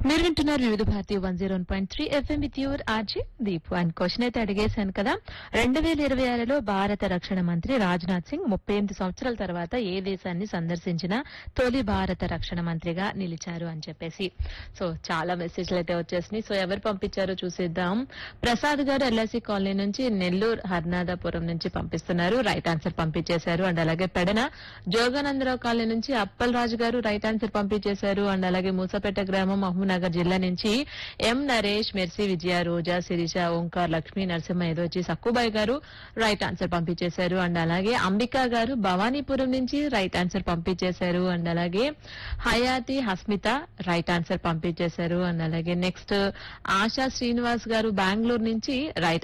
మీరు వింటున్నారు Vividh Bharati one zero point three FM with your RJ Deep and question అయితే అడిగేశాను కదా రెండు వేల ఇరవై ఆరులో భారత రక్షణ మంత్రి రాజ్నాథ్ సింగ్ ముప్పై ఎనిమిది సంవత్సరాల తర్వాత ఏ దేశాన్ని సందర్శించిన తొలి భారత రక్షణ మంత్రిగా నిలిచారు అని చెప్పేసి సో చాలా మెసేజ్లు అయితే వచ్చేసినాయి సో ఎవరు పంపించారో చూసేద్దాం ప్రసాద్ గారు ఎల్ఐసి కాలనీ నుంచి నెల్లూరు హర్నాథపురం నుంచి పంపిస్తున్నారు రైట్ ఆన్సర్ పంపించేశారు అండ్ అలాగే పెడన జోగానందరావు కాలనీ నుంచి అప్పల్ రాజు గారు రైట్ ఆన్సర్ పంపించేశారు అండ్ అలాగే మూసపేట గ్రామం మహబూబ్నగర్ జిల్లా నుంచి ఎం నరేష్ మెర్సీ విజయ రోజా శిరీష ఓంకార్ లక్ష్మీ నరసింహ ఏదోచి సక్కుబాయ్ గారు రైట్ ఆన్సర్ పంపించేశారు అండ్ అలాగే అంబికా గారు భవానీపురం నుంచి రైట్ ఆన్సర్ పంపించేశారు అండ్ అలాగే హయాతి హస్మిత రైట్ ఆన్సర్ పంపించేశారు అండ్ అలాగే నెక్స్ట్ ఆశా శ్రీనివాస్ గారు బెంగళూరు నుంచి రైట్